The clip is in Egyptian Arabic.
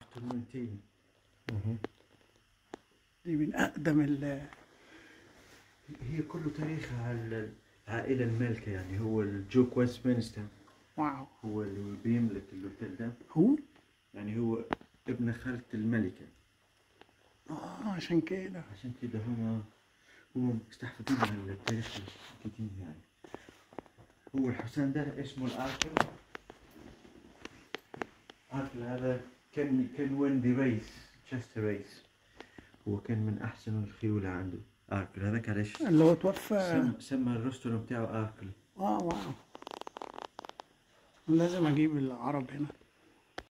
طمنتيني دي من اقدم ال هي كله تاريخها على العائلة المالكة يعني هو الجوك ويستمنستر واو هو اللي بيملك الأوتيل ده هو يعني هو ابن خالة الملكة اه عشان كده عشان كده هم هم مستحفظين على التاريخ القديم يعني هو الحصان ده اسمه الآركل الآركل هذا كان كان وين دي ريس تشستر ريس هو كان من أحسن الخيول عنده آركل هذاك علاش اللي هو توفى سم سمى الرستم بتاعه آركل اه واو لازم اجيب العرب هنا